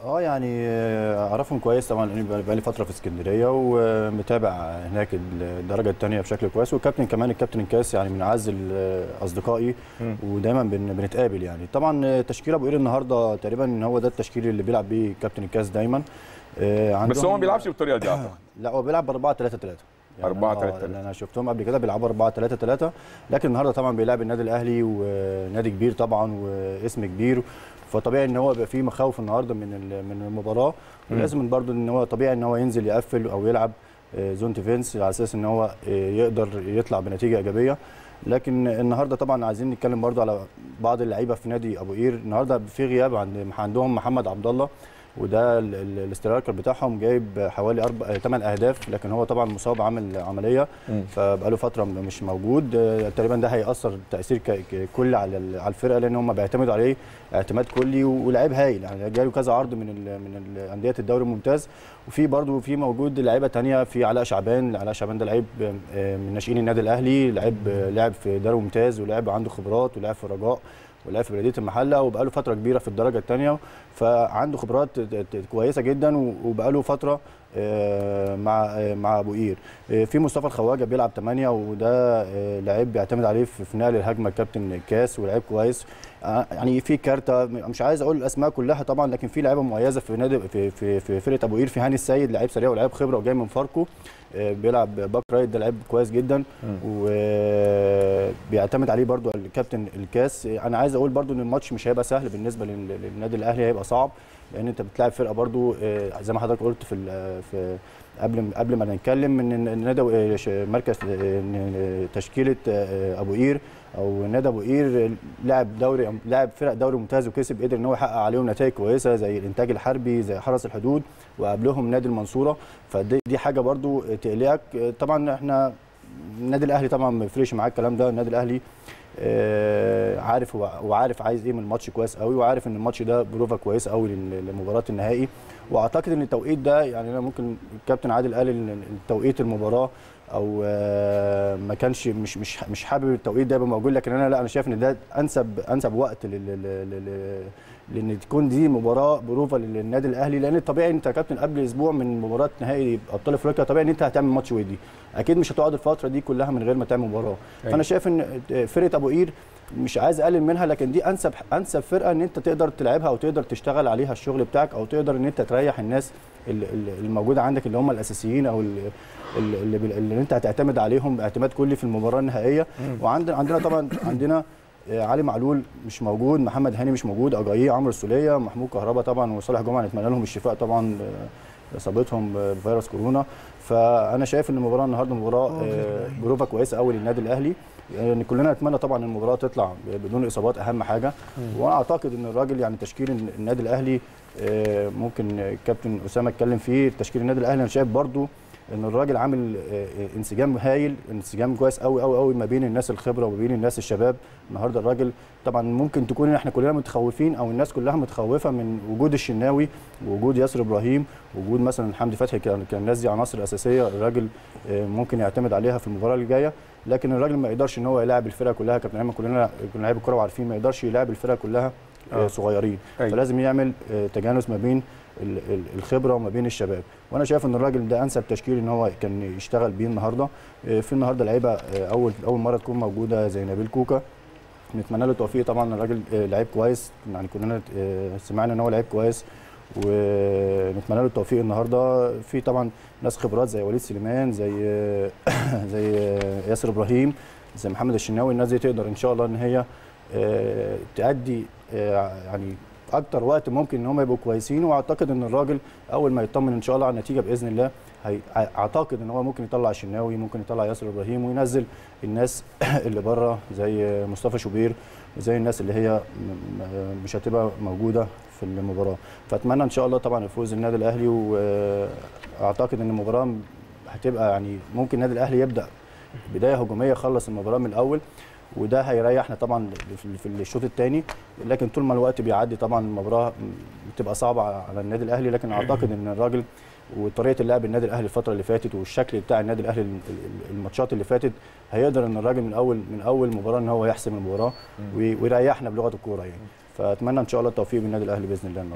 اه يعني آه، اعرفهم كويس طبعا لاني بقى- بقالي فتره في اسكندريه ومتابع هناك الدرجه الثانيه بشكل كويس والكابتن كمان الكابتن الكاس يعني من اعز ال- اصدقائي مم. ودايما بن- بنتقابل يعني طبعا آه، تشكيل ابو قير النهارده تقريبا هو ده التشكيل اللي بيلعب بيه كابتن الكاس دايما آه، بس هو ما عندهم- بيلعبش بالطريقه دي اعتقد لا هو بيلعب ب 4 3 3 4 3 3 3. انا شفتهم قبل كده بيلعبوا 4 3 3 لكن النهارده طبعا بيلعب النادي الاهلي ونادي كبير طبعا واسم كبير فطبيعي ان هو يبقى فيه مخاوف النهارده من ال- من المباراه مم. ولازم برضو ان هو طبيعي ان هو ينزل يقفل او يلعب آه، زون ديفنس على اساس ان هو آه، يقدر يطلع بنتيجه ايجابيه لكن النهارده طبعا عايزين نتكلم برضو على بعض اللعيبه في نادي ابو قير النهارده في غياب عند عندهم محمد عبد الله وده ال- ال- الاسترايكر بتاعهم جايب حوالي اربع ثمان اهداف لكن هو طبعا مصاب عامل عمليه مم. فبقاله فتره م- مش موجود آه، تقريبا ده هياثر تاثير ك- ك- كلي على ال- على الفرقه لان هم بيعتمدوا عليه اعتماد كلي و- ولاعيب هايل يعني جاله كذا عرض من ال من ال- انديه الدوري الممتاز وفي برضه في موجود لعيبه تانية في علاء شعبان علاء شعبان ده لعيب آه، من ناشئين النادي الاهلي لعيب آه، لعب في دوري ممتاز ولعب عنده خبرات ولعب في الرجاء ولعب في بلديه المحله وبقاله فتره كبيره في الدرجه الثانيه فعنده خبرات ت- ت- كويسه جدا و- وبقاله فتره آه، مع آه، مع ابو قير آه، في مصطفى الخواجه بيلعب 8 وده آه، لعيب بيعتمد عليه في في نقل الهجمه كابتن كاس ولعيب كويس آه، يعني في كارته مش عايز اقول الاسماء كلها طبعا لكن في لعيبه مميزه في نادي في في, في فرقه ابو قير في هاني السيد لعيب سريع ولعيب خبره وجاي من فاركو آه، بيلعب باك رايت ده لعيب كويس جدا وبيعتمد عليه برضو الكابتن الكاس انا عايز اقول برضو ان الماتش مش هيبقى سهل بالنسبه لل- للنادي الاهلي هيبقى صعب لان انت بتلاعب فرقه برضو آه، زي ما حضرتك قلت في ال- في قبل قبل ما نتكلم ان النادي آه، ش- مركز آه، إن تشكيله آه، ابو قير او نادي ابو قير لاعب دوري لاعب فرق دوري ممتاز وكسب قدر ان هو يحقق عليهم نتائج كويسه زي الانتاج الحربي زي حرس الحدود وقبلهم نادي المنصوره فدي دي حاجه برضو تقلقك طبعا احنا النادي الاهلي طبعا ما يفرقش معاه الكلام ده النادي الاهلي آه، عارف هو- وعارف عايز ايه من الماتش كويس قوي وعارف ان الماتش ده بروفا كويسه قوي لل- لمباراه النهائي واعتقد ان التوقيت ده يعني انا ممكن الكابتن عادل قال ان توقيت المباراه او آه، ما كانش مش مش مش حابب التوقيت ده يبقى موجود لكن انا لا انا شايف ان ده انسب انسب وقت لل لل- لل- لان تكون دي مباراه بروفا للنادي الاهلي لان الطبيعي انت يا كابتن قبل اسبوع من مباراه نهائي ابطال افريقيا طبيعي ان انت هتعمل ماتش ودي اكيد مش هتقعد الفتره دي كلها من غير ما تعمل مباراه أيوة. فانا شايف ان فرقه ابو قير مش عايز اقلل منها لكن دي انسب انسب فرقه ان انت تقدر تلعبها او تقدر تشتغل عليها الشغل بتاعك او تقدر ان انت تريح الناس ال- ال- الموجوده عندك اللي هم الاساسيين او ال- ال- اللي, بال- اللي انت هتعتمد عليهم اعتماد كلي في المباراه النهائيه وعندنا عندنا طبعا عندنا آه، علي معلول مش موجود محمد هاني مش موجود اجاييه عمرو السوليه محمود كهربا طبعا وصالح جمعه نتمنى لهم الشفاء طبعا آه، اصابتهم بفيروس كورونا فانا شايف ان المباراه النهارده مباراه آه، بروفا كويسه قوي للنادي الاهلي يعني كلنا نتمنى طبعا المباراه تطلع بدون اصابات اهم حاجه وانا اعتقد ان الراجل يعني تشكيل النادي الاهلي آه، ممكن الكابتن اسامه اتكلم فيه تشكيل النادي الاهلي انا شايف برضو ان الراجل عامل آه، آه، انسجام هايل انسجام كويس قوي قوي قوي ما بين الناس الخبره وما بين الناس الشباب النهارده الراجل طبعا ممكن تكون احنا كلنا متخوفين او الناس كلها متخوفه من وجود الشناوي وجود ياسر ابراهيم وجود مثلا حمدي فتحي كان كان الناس دي عناصر اساسيه الراجل آه، ممكن يعتمد عليها في المباراه اللي جايه لكن الراجل ما يقدرش ان هو يلاعب الفرقه كلها كابتن ايمن كلنا كنا لعيبه الكوره وعارفين ما يقدرش يلاعب الفرقه كلها آه. آه. صغيرين أيوة. فلازم يعمل آه، تجانس ما بين ال- ال- الخبره وما بين الشباب وانا شايف ان الراجل ده انسب تشكيل ان هو كان يشتغل بيه النهارده آه، في النهارده لعيبه آه، اول اول مره تكون موجوده زي نبيل كوكا نتمنى له التوفيق طبعا الراجل آه، لعيب كويس يعني كلنا آه، سمعنا ان هو لعيب كويس ونتمنى له التوفيق النهارده في طبعا ناس خبرات زي وليد سليمان زي زي ياسر ابراهيم زي محمد الشناوي الناس دي تقدر ان شاء الله ان هي آه، تأدي آه، يعني اكتر وقت ممكن ان هم يبقوا كويسين واعتقد ان الراجل اول ما يطمن ان شاء الله على النتيجه باذن الله هي اعتقد ان هو ممكن يطلع الشناوي ممكن يطلع ياسر ابراهيم وينزل الناس اللي بره زي مصطفى شوبير وزي الناس اللي هي م- م- مش هتبقى موجوده في المباراه فاتمنى ان شاء الله طبعا يفوز النادي الاهلي واعتقد ان المباراه هتبقى يعني ممكن النادي الاهلي يبدا بدايه هجوميه يخلص المباراه من الاول وده هيريحنا طبعا في- في الشوط الثاني لكن طول ما الوقت بيعدي طبعا المباراه بتبقى صعبه على النادي الاهلي لكن اعتقد ان الراجل وطريقه اللعب النادي الاهلي الفتره اللي فاتت والشكل بتاع النادي الاهلي ال- ال- الماتشات اللي فاتت هيقدر ان الراجل من اول من اول مباراه ان هو يحسم المباراه وي- ويريحنا بلغه الكوره يعني فاتمنى ان شاء الله التوفيق بالنادي الاهلي باذن الله